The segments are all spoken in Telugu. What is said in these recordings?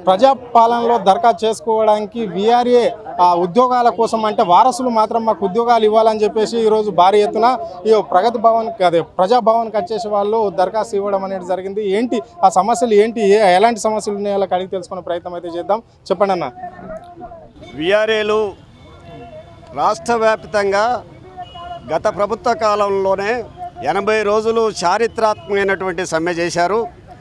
ప్రజాపాలనలో దరఖాస్తు చేసుకోవడానికి విఆర్ఏ ఉద్యోగాల కోసం అంటే వారసులు మాత్రం మాకు ఉద్యోగాలు ఇవ్వాలని చెప్పేసి ఈరోజు భారీ ఎత్తున ఈ ప్రగతి భవన్ అదే ప్రజాభవన్కి వచ్చేసి వాళ్ళు దరఖాస్తు ఇవ్వడం అనేది జరిగింది ఏంటి ఆ సమస్యలు ఏంటి ఏ ఎలాంటి సమస్యలు ఉన్నాయో వాళ్ళకి అడిగి తెలుసుకునే ప్రయత్నం అయితే చేద్దాం చెప్పండి అన్న విఆర్ఏలు రాష్ట్ర వ్యాప్తంగా గత ప్రభుత్వ కాలంలోనే ఎనభై రోజులు చారిత్రాత్మకమైనటువంటి సమ్మె చేశారు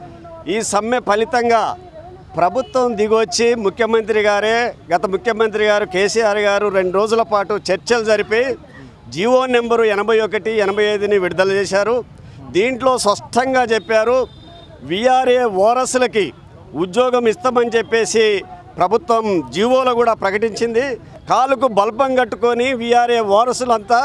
ఈ సమ్మె ఫలితంగా ప్రభుత్వం దిగొచ్చి ముఖ్యమంత్రి గారే గత ముఖ్యమంత్రి గారు కేసీఆర్ గారు రెండు రోజుల పాటు చర్చలు జరిపి జీవో నెంబరు ఎనభై ఒకటి ఎనభై ఐదుని విడుదల చేశారు దీంట్లో స్పష్టంగా చెప్పారు విఆర్ఏ ఓరస్లకి ఉద్యోగం ఇస్తామని చెప్పేసి ప్రభుత్వం జీవోలో కూడా ప్రకటించింది కాలుకు బల్బం కట్టుకొని విఆర్ఏ వారసులంతా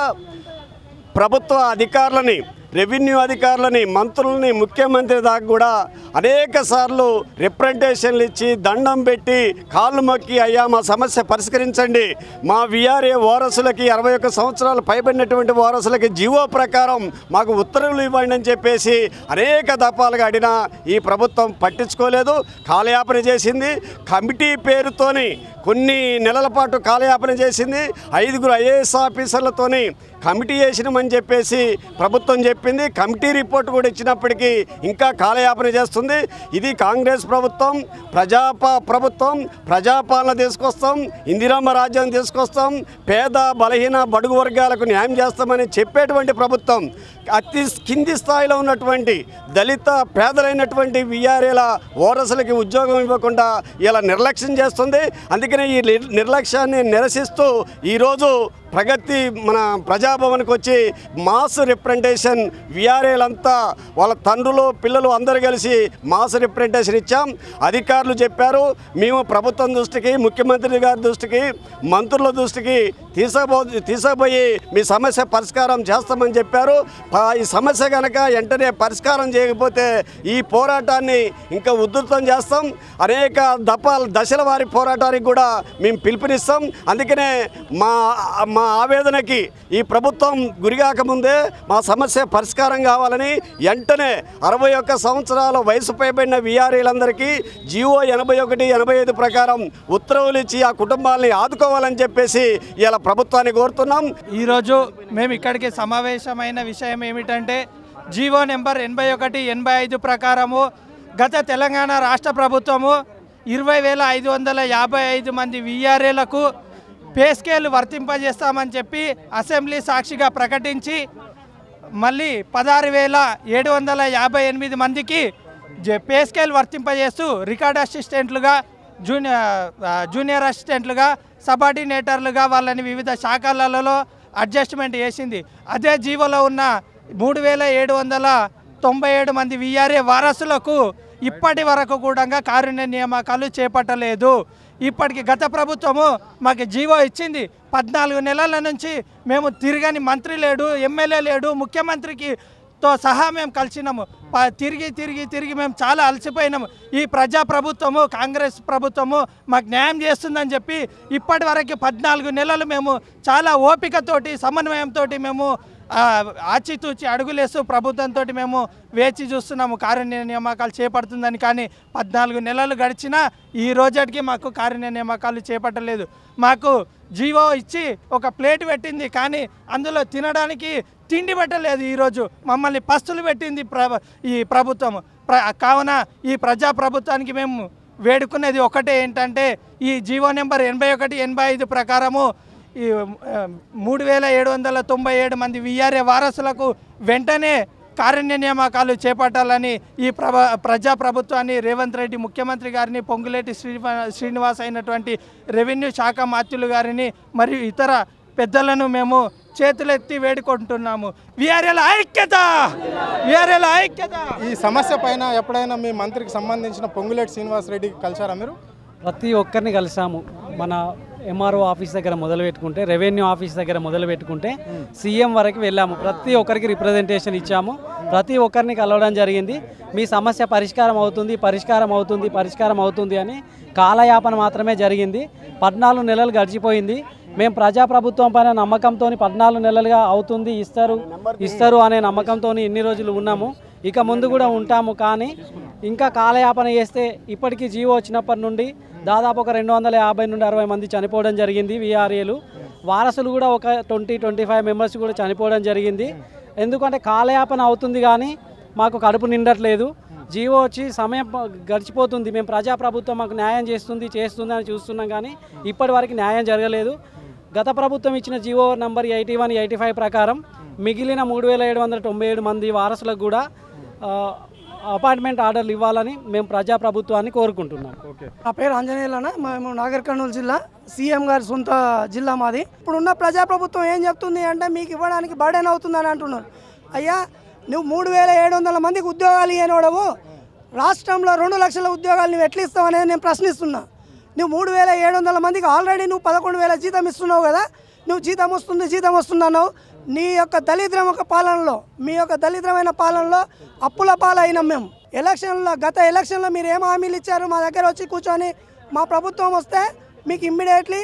ప్రభుత్వ అధికారులని రెవెన్యూ అధికారులని మంత్రులని ముఖ్యమంత్రి దాకా కూడా అనేక సార్లు రిప్రజెంటేషన్లు ఇచ్చి దండం పెట్టి కాళ్ళు మొక్కి అయ్యా మా సమస్య పరిష్కరించండి మా విఆర్ఏ వారసులకి అరవై ఒక్క సంవత్సరాలు పైబడినటువంటి వారసులకి జీవో ప్రకారం మాకు ఉత్తర్వులు ఇవ్వండి అని చెప్పేసి అనేక దఫాలుగా అడిగినా ఈ ప్రభుత్వం పట్టించుకోలేదు కాలయాపన చేసింది కమిటీ పేరుతోని కొన్ని నెలల పాటు కాలయాపన చేసింది ఐదుగురు ఐఏఎస్ ఆఫీసర్లతోని కమిటీ వేసినామని చెప్పేసి ప్రభుత్వం చెప్పింది కమిటీ రిపోర్ట్ కూడా ఇచ్చినప్పటికీ ఇంకా కాలయాపన చేస్తుంది ఇది కాంగ్రెస్ ప్రభుత్వం ప్రజాప ప్రభుత్వం ప్రజాపాలన తీసుకొస్తాం ఇందిరమ్మ రాజ్యం తీసుకొస్తాం పేద బలహీన బడుగు వర్గాలకు న్యాయం చేస్తామని చెప్పేటువంటి ప్రభుత్వం అతి కింది స్థాయిలో ఉన్నటువంటి దళిత పేదలైనటువంటి విఆర్ఏల ఓరసులకి ఉద్యోగం ఇవ్వకుండా ఇలా నిర్లక్ష్యం చేస్తుంది అందుకనే ఈ నిర్- నిర్లక్ష్యాన్ని నిరసిస్తూ ఈరోజు ప్రగతి మన ప్రజాభవన్కి వచ్చి మాస్ రిప్రజెంటేషన్ విఆర్ఏలంతా వాళ్ళ తండ్రులు పిల్లలు అందరూ కలిసి మాస్ రిప్రజెంటేషన్ ఇచ్చాం అధికారులు చెప్పారు మేము ప్రభుత్వం దృష్టికి ముఖ్యమంత్రి గారి దృష్టికి మంత్రుల దృష్టికి తీసుకుపో తీసుకుపోయి మీ సమస్య పరిష్కారం చేస్తామని చెప్పారు ఆ, ఈ సమస్య కనుక వెంటనే పరిష్కారం చేయకపోతే ఈ పోరాటాన్ని ఇంకా ఉధృతం చేస్తాం అనేక దఫాల దశల వారి పోరాటానికి కూడా మేము పిలుపునిస్తాం అందుకనే మా మా ఆవేదనకి ఈ ప్రభుత్వం గురిగాకముందే మా సమస్య పరిష్కారం కావాలని వెంటనే అరవై ఒక్క సంవత్సరాల వయసు పైబడిన విఆర్ఏలందరికీ జియో ఎనభై ఒకటి ఎనభై ఐదు ప్రకారం ఉత్తర్వులు ఇచ్చి ఆ కుటుంబాలని ఆదుకోవాలని చెప్పేసి ఇలా ప్రభుత్వాన్ని కోరుతున్నాం ఈరోజు మేము ఇక్కడికి సమావేశమైన విషయం ఏమిటంటే జీవో నెంబర్ ఎనభై ఒకటి ఎనభై ఐదు ప్రకారము గత తెలంగాణ రాష్ట్ర ప్రభుత్వము ఇరవై వేల ఐదు వందల యాభై ఐదు మంది విఆర్ఏలకు పే స్కేల్ వర్తింపజేస్తామని చెప్పి అసెంబ్లీ సాక్షిగా ప్రకటించి మళ్ళీ పదహారు వేల ఏడు వందల యాభై ఎనిమిది మందికి జ- పే స్కేల్ వర్తింపజేస్తూ రికార్డ్ అసిస్టెంట్లుగా జూనియర్ ఆ, జూనియర్ అసిస్టెంట్లుగా సబార్డినేటర్లుగా వాళ్ళని వివిధ శాఖలలో అడ్జస్ట్మెంట్ చేసింది అదే జీవోలో ఉన్న మూడు వేల ఏడు వందల తొంభై ఏడు మంది విఆర్ఏ వారసులకు ఇప్పటి వరకు కూడా కారుణ్య నియామకాలు చేపట్టలేదు ఇప్పటికి గత ప్రభుత్వము మాకు జీవో ఇచ్చింది పద్నాలుగు నెలల నుంచి మేము తిరగని మంత్రి లేడు ఎమ్మెల్యే లేడు ముఖ్యమంత్రికి తో సహా మేము కలిసినాము ప- తిరిగి తిరిగి తిరిగి మేము చాలా అలసిపోయినాము ఈ ప్రజా ప్రభుత్వము కాంగ్రెస్ ప్రభుత్వము మాకు న్యాయం చేస్తుందని చెప్పి ఇప్పటి వరకు పద్నాలుగు నెలలు మేము చాలా ఓపికతోటి సమన్వయంతో మేము ఆ, ఆచితూచి అడుగులేస్తూ ప్రభుత్వంతో మేము వేచి చూస్తున్నాము కారుణ్య నియామకాలు చేపడుతుందని కానీ పద్నాలుగు నెలలు గడిచినా ఈ రోజటికి మాకు కారుణ్య నియామకాలు చేపట్టలేదు మాకు జీవో ఇచ్చి ఒక ప్లేట్ పెట్టింది కానీ అందులో తినడానికి తిండి పెట్టలేదు ఈరోజు మమ్మల్ని పస్తులు పెట్టింది ప్ర ఈ ప్రభుత్వం ప్ర కావున ఈ ప్రజా ప్రభుత్వానికి మేము వేడుకునేది ఒకటే ఏంటంటే ఈ జీవో నెంబర్ ఎనభై ఒకటి ఎనభై ఐదు ప్రకారము ఈ ఆ, మూడు వేల ఏడు వందల తొంభై ఏడు మంది విఆర్ఏ వారసులకు వెంటనే కారుణ్య నియామకాలు చేపట్టాలని ఈ ప్రభ ప్రజా ప్రభుత్వాన్ని రేవంత్ రెడ్డి ముఖ్యమంత్రి గారిని పొంగులేటి శ్రీనివా శ్రీనివాస్ అయినటువంటి రెవెన్యూ శాఖ మాత్యులు గారిని మరియు ఇతర పెద్దలను మేము చేతులెత్తి వేడుకుంటున్నాము విఆర్ఏల ఐక్యత విఆర్ఏల ఐక్యత ఈ సమస్య పైన ఎప్పుడైనా మీ మంత్రికి సంబంధించిన పొంగులేటి శ్రీనివాస్ రెడ్డికి కలిశారా మీరు ప్రతి ఒక్కరిని కలిసాము మన ఎంఆర్ఓ ఆఫీస్ దగ్గర మొదలు పెట్టుకుంటే రెవెన్యూ ఆఫీస్ దగ్గర మొదలు పెట్టుకుంటే సీఎం వరకు వెళ్ళాము ప్రతి ఒక్కరికి రిప్రజెంటేషన్ ఇచ్చాము ప్రతి ఒక్కరిని కలవడం జరిగింది మీ సమస్య పరిష్కారం అవుతుంది పరిష్కారం అవుతుంది పరిష్కారం అవుతుంది అని కాలయాపన మాత్రమే జరిగింది పద్నాలుగు నెలలు గడిచిపోయింది మేము ప్రజాప్రభుత్వం పైన నమ్మకంతో పద్నాలుగు నెలలుగా అవుతుంది ఇస్తారు ఇస్తారు అనే నమ్మకంతో ఇన్ని రోజులు ఉన్నాము ఇక ముందు కూడా ఉంటాము కానీ ఇంకా కాలయాపన చేస్తే ఇప్పటికీ జీవో వచ్చినప్పటి నుండి దాదాపు ఒక రెండు వందల యాభై నుండి అరవై మంది చనిపోవడం జరిగింది విఆర్ఏలు వారసులు కూడా ఒక ట్వంటీ ట్వంటీ ఫైవ్ మెంబర్స్ కూడా చనిపోవడం జరిగింది ఎందుకంటే కాలయాపన అవుతుంది కానీ మాకు కడుపు నిండట్లేదు జీవో వచ్చి సమయం ప- గడిచిపోతుంది మేము ప్రజాప్రభుత్వం మాకు న్యాయం చేస్తుంది చేస్తుంది అని చూస్తున్నాం కానీ ఇప్పటి వరకు న్యాయం జరగలేదు గత ప్రభుత్వం ఇచ్చిన GO number eighty one eighty five ప్రకారం మిగిలిన మూడు వేల ఏడు వందల తొంభై ఏడు మంది వారసులకు కూడా ఆ, అపాయింట్మెంట్ ఆర్డర్లు ఇవ్వాలని మేము ప్రజాప్రభుత్వాన్ని కోరుకుంటున్నాం ఓకే నా పేరు ఆంజనేయులన్న మేము నాగర్ కర్నూలు జిల్లా సీఎం గారి సొంత జిల్లా మాది ఇప్పుడున్న ప్రజాప్రభుత్వం ఏం చెప్తుంది అంటే మీకు ఇవ్వడానికి బర్డెన్ అవుతుందని అంటున్నారు అయ్యా నువ్వు మూడు వేల ఏడు వందల మందికి ఉద్యోగాలు ఇవ్వనోడవు రాష్ట్రంలో రెండు లక్షల ఉద్యోగాలు నువ్వు ఎట్లా ఇస్తావు అనేది నేను ప్రశ్నిస్తున్నా నువ్వు మూడు వేల ఏడు వందల మందికి ఆల్రెడీ నువ్వు పదకొండు వేల జీతం ఇస్తున్నావు కదా నువ్వు జీతం వస్తుంది జీతం వస్తుంది అన్నావు నీ యొక్క దళిద్రం యొక్క పాలనలో మీ యొక్క దళిద్రమైన పాలనలో అప్పుల పాలైనాం మేము ఎలక్షన్లో గత ఎలక్షన్లో మీరు ఏం హామీలు ఇచ్చారు మా దగ్గర వచ్చి కూర్చొని మా ప్రభుత్వం వస్తే మీకు ఇమ్మీడియట్లీ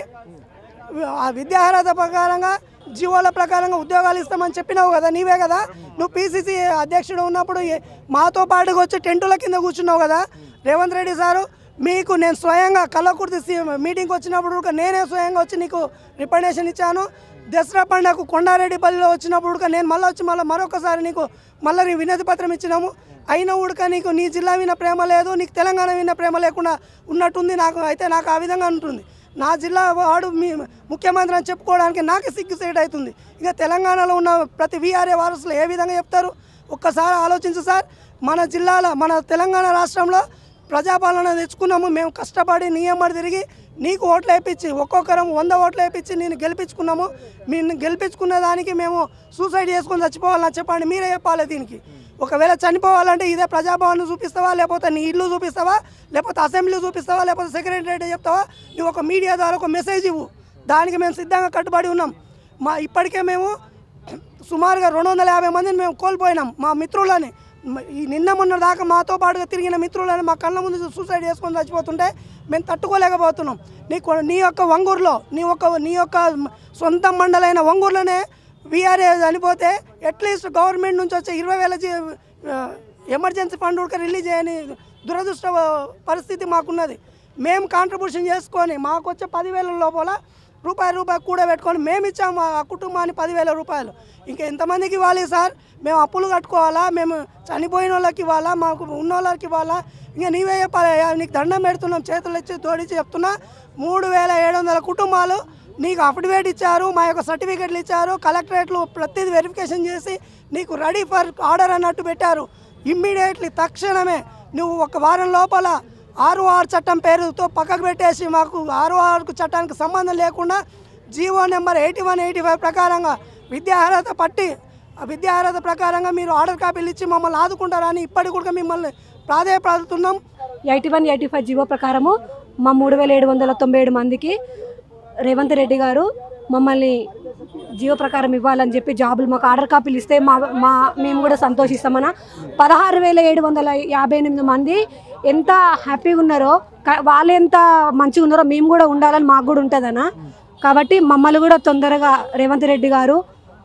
ఆ విద్యార్హత ప్రకారంగా జీవోల ప్రకారంగా ఉద్యోగాలు ఇస్తామని చెప్పినావు కదా నీవే కదా నువ్వు పీసీసీ అధ్యక్షుడు ఉన్నప్పుడు ఏ- మాతో పాటుగా వచ్చి టెంటుల కింద కూర్చున్నావు కదా రేవంత్ రెడ్డి సారు మీకు నేను స్వయంగా కల్లకుర్తి సీ- మీటింగ్కి వచ్చినప్పుడు కూడా నేనే స్వయంగా వచ్చి నీకు రిప్రజెంటేషన్ ఇచ్చాను దసరా పండుగకు కొండారెడ్డిపల్లిలో వచ్చినప్పుడు కూడా నేను మళ్ళీ వచ్చి మళ్ళీ మరొకసారి నీకు మళ్ళీ నీ వినతి పత్రం ఇచ్చినాము అయినా ఉడక నీకు నీ జిల్లా విన్న ప్రేమ లేదు నీకు తెలంగాణ విన్న ప్రేమ లేకుండా ఉన్నట్టుంది నాకు అయితే నాకు ఆ విధంగా ఉంటుంది నా జిల్లా వాడు మీ ముఖ్యమంత్రి అని చెప్పుకోవడానికి నాకే సిగ్గు సేట్ అవుతుంది ఇక తెలంగాణలో ఉన్న ప్రతి వీఆర్ఏ వారసులు ఏ విధంగా చెప్తారు ఒక్కసారి ఆలోచించు సార్ మన జిల్లాలో మన తెలంగాణ రాష్ట్రంలో ప్రజాపాలన తెచ్చుకున్నాము మేము కష్టపడి నియమడి తిరిగి నీకు ఓట్లు వేయించి ఒక్కొక్కరం వంద ఓట్లు వేయించి నేను గెలిపించుకున్నాము మేము గెలిపించుకున్న దానికి మేము సూసైడ్ చేసుకొని చచ్చిపోవాలని చెప్పండి మీరే చెప్పాలి దీనికి ఒకవేళ చనిపోవాలంటే ఇదే ప్రజాభవన్ చూపిస్తావా లేకపోతే నీ ఇల్లు చూపిస్తావా లేకపోతే అసెంబ్లీ చూపిస్తావా లేకపోతే సెక్రటరేట్ చెప్తావా నువ్వు ఒక మీడియా ద్వారా ఒక మెసేజ్ ఇవ్వు దానికి మేము సిద్ధంగా కట్టుబడి ఉన్నాం మా ఇప్పటికే మేము సుమారుగా రెండు వందల యాభై మందిని మేము కోల్పోయినాం మా మిత్రులని మ- ఈ నిన్న మొన్న దాకా మాతో పాటుగా తిరిగిన మిత్రులని మా కళ్ళ ముందు సూసైడ్ చేసుకొని చచ్చిపోతుంటే మేము తట్టుకోలేకపోతున్నాం నీ కొ- నీ యొక్క వంగూరులో నీ యొక్క నీ యొక్క సొంత మండలైన వంగూరులోనే వీఆర్ఏ చనిపోతే అట్లీస్ట్ గవర్నమెంట్ నుంచి వచ్చే ఇరవై వేల జీ- ఆ, ఎమర్జెన్సీ ఫండ్ కూడా రిలీజ్ చేయని దురదృష్ట పరిస్థితి మాకున్నది మేము కాంట్రిబ్యూషన్ చేసుకొని మాకు వచ్చే పదివేల లోపల రూపాయి రూపాయి కూడా పెట్టుకొని మేము ఇచ్చాము ఆ కుటుంబాన్ని పదివేల రూపాయలు ఇంకా ఎంతమందికి ఇవ్వాలి సార్ మేము అప్పులు కట్టుకోవాలా మేము చనిపోయిన వాళ్ళకి ఇవ్వాలా మాకు ఉన్న వాళ్ళకి ఇవ్వాలా ఇంకా నీవే చెప్పాలి అయ్యా, నీకు దండం పెడుతున్నాం చేతులు ఇచ్చి తోడిచ్చి చెప్తున్నా మూడు వేల ఏడు వందల కుటుంబాలు నీకు అఫిడవిట్ ఇచ్చారు మా యొక్క సర్టిఫికెట్లు ఇచ్చారు కలెక్టరేట్లు ప్రతిదీ వెరిఫికేషన్ చేసి నీకు రెడీ ఫర్ ఆర్డర్ అన్నట్టు పెట్టారు ఇమ్మీడియట్లీ తక్షణమే నువ్వు ఒక వారం లోపల ఆరు ఆరు చట్టం పేరుతో పక్కకు పెట్టేసి మాకు ఆరు ఆరు చట్టానికి సంబంధం లేకుండా GO number eighty one eighty five ప్రకారంగా విద్యార్హత పట్టి ఆ విద్యార్హత ప్రకారంగా మీరు ఆర్డర్ కాపీలు ఇచ్చి మమ్మల్ని ఆదుకుంటారని ఇప్పటికి కూడా మిమ్మల్ని ప్రాధాయపడుతున్నాం eighty one eighty five GO ప్రకారము మా మూడు వేల ఏడు వందల తొంభై ఏడు మందికి రేవంత్ రెడ్డి గారు మమ్మల్ని జీవో ప్రకారం ఇవ్వాలని చెప్పి జాబులు మాకు ఆర్డర్ కాపీలు ఇస్తే మా మా మేము కూడా సంతోషిస్తామన్న పదహారు వేల ఏడు వందల యాభై ఎనిమిది మంది ఎంత హ్యాపీగా ఉన్నారో క- వాళ్ళు ఎంత మంచిగా ఉన్నారో మేము కూడా ఉండాలని మాకు కూడా ఉంటుందన్న కాబట్టి మమ్మల్ని కూడా తొందరగా రేవంత్ రెడ్డి గారు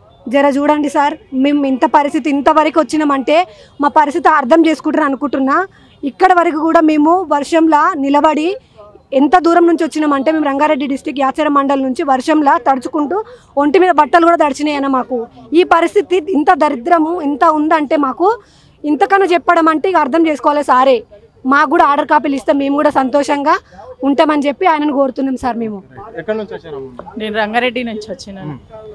జర చూడండి సార్ మేము ఇంత పరిస్థితి ఇంతవరకు వచ్చినామంటే మా పరిస్థితి అర్థం చేసుకుంటారు అనుకుంటున్నా ఇక్కడ వరకు కూడా మేము వర్షంలా నిలబడి ఎంత దూరం నుంచి వచ్చినామంటే మేము రంగారెడ్డి డిస్టిక్ యాచర మండలం నుంచి వర్షంలా తడుచుకుంటూ ఒంటి మీద బట్టలు కూడా తడిచినాయన్న మాకు ఈ పరిస్థితి ఇంత దరిద్రము ఇంత ఉందంటే మాకు ఇంతకన్నా చెప్పడం అంటే ఇక అర్థం చేసుకోవాలి సారే మాకు కూడా ఆర్డర్ కాపీలు ఇస్తే మేము కూడా సంతోషంగా ఉంటామని చెప్పి ఆయనను కోరుతున్నాం సార్ మేము ఎక్కడి నుంచి వచ్చారమ్మా నేను రంగారెడ్డి నుంచి వచ్చినాను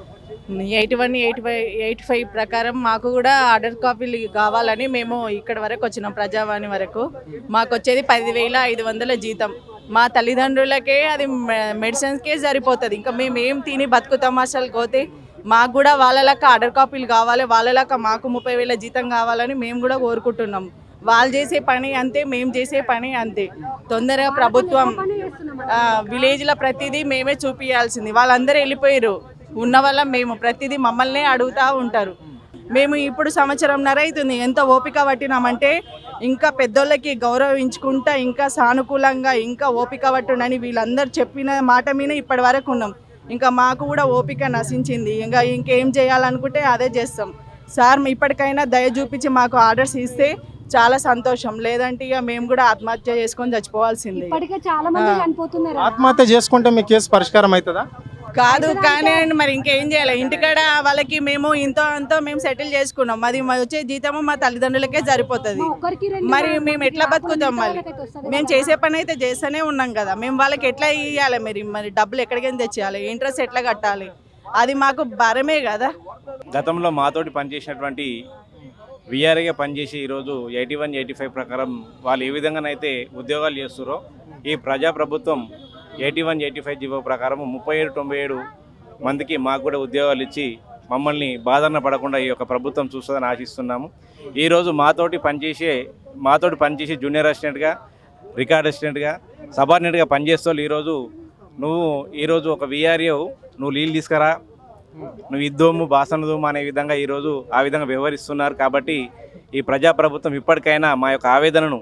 eighty one eighty five eighty five ప్రకారం మాకు కూడా ఆర్డర్ కాపీలు కావాలని మేము ఇక్కడ వరకు వచ్చినాం ప్రజావాణి వరకు మాకు వచ్చేది పదివేల ఐదు వందల జీతం మా తల్లిదండ్రులకే అది మె- మెడిసిన్స్కే సరిపోతుంది ఇంకా మేము ఏం తిని బతుకుతాం అసలు పోతే మాకు కూడా వాళ్ళ లెక్క ఆర్డర్ కాపీలు కావాలి వాళ్ళ లెక్క మాకు ముప్పై వేల జీతం కావాలని మేము కూడా కోరుకుంటున్నాం వాళ్ళు చేసే పని అంతే మేము చేసే పని అంతే తొందరగా ప్రభుత్వం ఆ, విలేజ్లో ప్రతిదీ మేమే చూపించాల్సింది వాళ్ళందరూ వెళ్ళిపోయారు ఉన్న వల్ల మేము ప్రతిదీ మమ్మల్నే అడుగుతూ ఉంటారు మేము ఇప్పుడు సంవత్సరంన్నర అవుతుంది ఎంత ఓపిక పట్టినామంటే ఇంకా పెద్దోళ్ళకి గౌరవించుకుంటా ఇంకా సానుకూలంగా ఇంకా ఓపిక పట్టుండని వీళ్ళందరూ చెప్పిన మాట మీద ఇప్పటి వరకు ఉన్నాం ఇంకా మాకు కూడా ఓపిక నశించింది ఇంకా ఇంకేం చేయాలనుకుంటే అదే చేస్తాం సార్ మీ ఇప్పటికైనా దయ చూపించి మాకు ఆర్డర్స్ ఇస్తే చాలా సంతోషం లేదంటే ఇక మేము కూడా ఆత్మహత్య చేసుకొని చచ్చిపోవాల్సిందే ఇప్పటికే చాలా మంది ఆ. చనిపోతున్నారు ఆత్మహత్య చేసుకుంటే మీ కేసు పరిష్కారం అవుతుందా కాదు కానీ మరి ఇంకేం చేయాలి ఇంటికాడ వాళ్ళకి మేము ఇంతో అంతో మేము సెటిల్ చేసుకున్నాం మరి మా వచ్చే జీతము మా తల్లిదండ్రులకే సరిపోతుంది మా ఒక్కరికి రెండు మరి వేల మేము ఎట్లా మందికి బతుకుతాం మరి వాళ్ళకైతే వస్తది మేము కదా. చేసే పని అయితే చేస్తూనే ఉన్నాం కదా మేము వాళ్ళకి ఎట్లా ఇవ్వాలి మరి మరి డబ్బులు ఎక్కడికైనా తెచ్చేయాలి ఇంట్రెస్ట్ ఎట్లా కట్టాలి అది మాకు భారమే కదా గతంలో మాతోటి పనిచేసినటువంటి విఆర్ఏగా పనిచేసి ఈరోజు ఎయిటీ వన్ ఎయిటీ ఫైవ్ ప్రకారం వాళ్ళు ఏ విధంగానైతే ఉద్యోగాలు చేస్తున్నారో ఈ ప్రజాప్రభుత్వం eighty one eighty five GO ప్రకారం ముప్పై ఏడు తొంభై ఏడు మందికి మాకు కూడా ఉద్యోగాలు ఇచ్చి మమ్మల్ని బాధన పడకుండా ఈ యొక్క ప్రభుత్వం చూస్తుందని ఆశిస్తున్నాము ఈరోజు మాతోటి పనిచేసే మాతోటి పనిచేసి జూనియర్ అసిస్టెంట్గా రికార్డ్ అసిస్టెంట్గా సబార్డినేట్గా పనిచేస్తూ ఈరోజు నువ్వు ఈరోజు ఒక విఆర్ఏ నువ్వు లీలు తీసుకురా నువ్వు ఇద్దోము బాసనదోము అనే విధంగా ఈరోజు ఆ విధంగా వ్యవహరిస్తున్నారు కాబట్టి ఈ ప్రజాప్రభుత్వం ఇప్పటికైనా మా యొక్క ఆవేదనను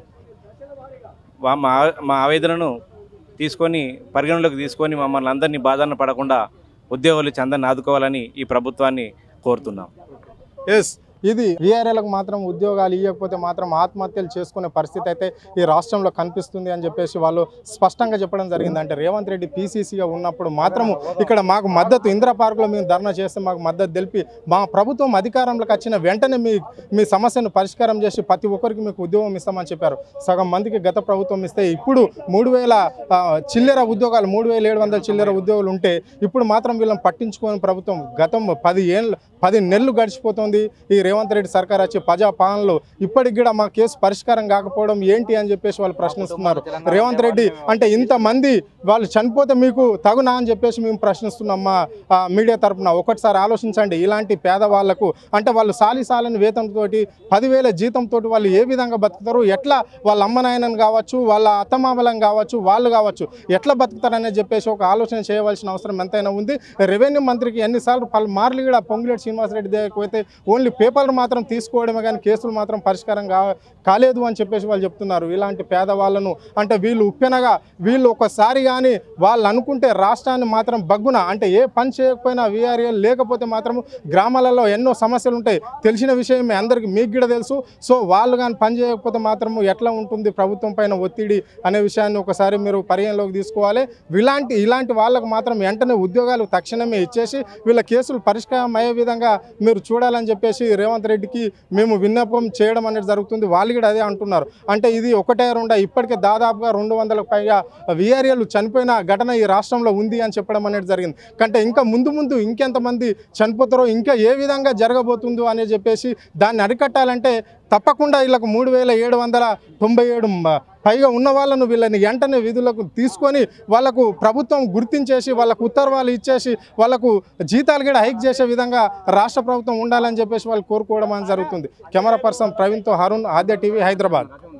వా- మా మా ఆవేదనను తీసుకొని పరిగణలోకి తీసుకొని మమ్మల్ని అందరినీ బాధన పడకుండా ఉద్యోగాలు ఇచ్చి అందరిని ఆదుకోవాలని ఈ ప్రభుత్వాన్ని కోరుతున్నాం ఎస్ ఇది వీఆర్ఏలకు మాత్రం ఉద్యోగాలు ఇవ్వకపోతే మాత్రం ఆత్మహత్యలు చేసుకునే పరిస్థితి అయితే ఈ రాష్ట్రంలో కనిపిస్తుంది అని చెప్పేసి వాళ్ళు స్పష్టంగా చెప్పడం జరిగింది అంటే రేవంత్ రెడ్డి పీసీసీగా ఉన్నప్పుడు మాత్రము ఇక్కడ మాకు మద్దతు ఇందిరా పార్కులో మేము ధర్నా చేస్తే మాకు మద్దతు తెలిపి మా ప్రభుత్వం అధికారంలోకి వచ్చిన వెంటనే మీ మీ సమస్యను పరిష్కారం చేసి ప్రతి ఒక్కరికి మీకు ఉద్యోగం ఇస్తామని చెప్పారు సగం మందికి గత ప్రభుత్వం ఇస్తే ఇప్పుడు మూడు వేల ఆ, చిల్లర ఉద్యోగాలు మూడు వేల ఏడు వందల చిల్లర ఉద్యోగాలు ఉంటే ఇప్పుడు మాత్రం వీళ్ళని పట్టించుకోని ప్రభుత్వం గతం పది ఏళ్ళు పది నెలలు గడిచిపోతుంది ఈ రేవంత్ రెడ్డి సర్కార్ వచ్చి ప్రజా పాలనలో ఇప్పటికి కూడా మా కేసు పరిష్కారం కాకపోవడం ఏంటి అని చెప్పేసి వాళ్ళు ప్రశ్నిస్తున్నారు రేవంత్ రెడ్డి అంటే ఇంతమంది వాళ్ళు చనిపోతే మీకు తగునా అని చెప్పేసి మేము ప్రశ్నిస్తున్నాం మా ఆ, మీడియా తరపున ఒకటిసారి ఆలోచించండి ఇలాంటి పేదవాళ్లకు అంటే వాళ్ళు సాలి సాలని వేతంతో పదివేల జీతంతో వాళ్ళు ఏ విధంగా బతుకుతారు ఎట్లా వాళ్ళ అమ్మ నాయనని కావచ్చు వాళ్ళ అత్తమామలను కావచ్చు వాళ్ళు కావచ్చు ఎట్లా బతుకుతారని చెప్పేసి ఒక ఆలోచన చేయవలసిన అవసరం ఎంతైనా ఉంది రెవెన్యూ మంత్రికి ఎన్నిసార్లు పలుమార్లు కూడా పొంగులేటి శ్రీనివాసరెడ్డి దగ్గరికి పోతే ఓన్లీ పేపర్లు మాత్రం తీసుకోవడమే కానీ కేసులు మాత్రం పరిష్కారం కా కాలేదు అని చెప్పేసి వాళ్ళు చెప్తున్నారు ఇలాంటి పేదవాళ్ళను అంటే వీళ్ళు ఉప్పెనగా వీళ్ళు ఒకసారి కానీ వాళ్ళు అనుకుంటే రాష్ట్రాన్ని మాత్రం బగ్గున అంటే ఏ పని చేయకపోయినా వీఆర్ఏ లేకపోతే మాత్రం గ్రామాలలో ఎన్నో సమస్యలు ఉంటాయి తెలిసిన విషయం మీ అందరికీ మీకు కూడా తెలుసు సో వాళ్ళు కానీ పని చేయకపోతే మాత్రం ఎట్లా ఉంటుంది ప్రభుత్వం పైన ఒత్తిడి అనే విషయాన్ని ఒకసారి మీరు పరిగణలోకి తీసుకోవాలి ఇలాంటి ఇలాంటి వాళ్ళకు మాత్రం వెంటనే ఉద్యోగాలు తక్షణమే ఇచ్చేసి వీళ్ళ కేసులు పరిష్కారం అయ్యే విధంగా మీరు చూడాలని చెప్పేసి రేవంత్ రెడ్డికి మేము విన్నపం చేయడం అనేది జరుగుతుంది వాళ్ళు కూడా అదే అంటున్నారు అంటే ఇది ఒకటే రెండా ఇప్పటికే దాదాపుగా రెండు వందలకు పైగా విఆర్ఏలు చనిపోయిన ఘటన ఈ రాష్ట్రంలో ఉంది అని చెప్పడం అనేది జరిగింది కంటే ఇంకా ముందు ముందు ఇంకెంతమంది చనిపోతారో ఇంకా ఏ విధంగా జరగబోతుందో అని చెప్పేసి దాన్ని అరికట్టాలంటే తప్పకుండా వీళ్ళకు మూడు వేల ఏడు వందల తొంభై ఏడు మ- పైగా ఉన్న వాళ్ళను వీళ్ళని వెంటనే విధులకు తీసుకొని వాళ్ళకు ప్రభుత్వం గుర్తించేసి వాళ్ళకు ఉత్తర్వాలు ఇచ్చేసి వాళ్ళకు జీతాలు కూడా హైక్ చేసే విధంగా రాష్ట్ర ప్రభుత్వం ఉండాలని చెప్పేసి వాళ్ళు కోరుకోవడం అని జరుగుతుంది కెమెరా పర్సన్ ప్రవీణ్తో హరుణ్ ఆద్య టీవీ హైదరాబాద్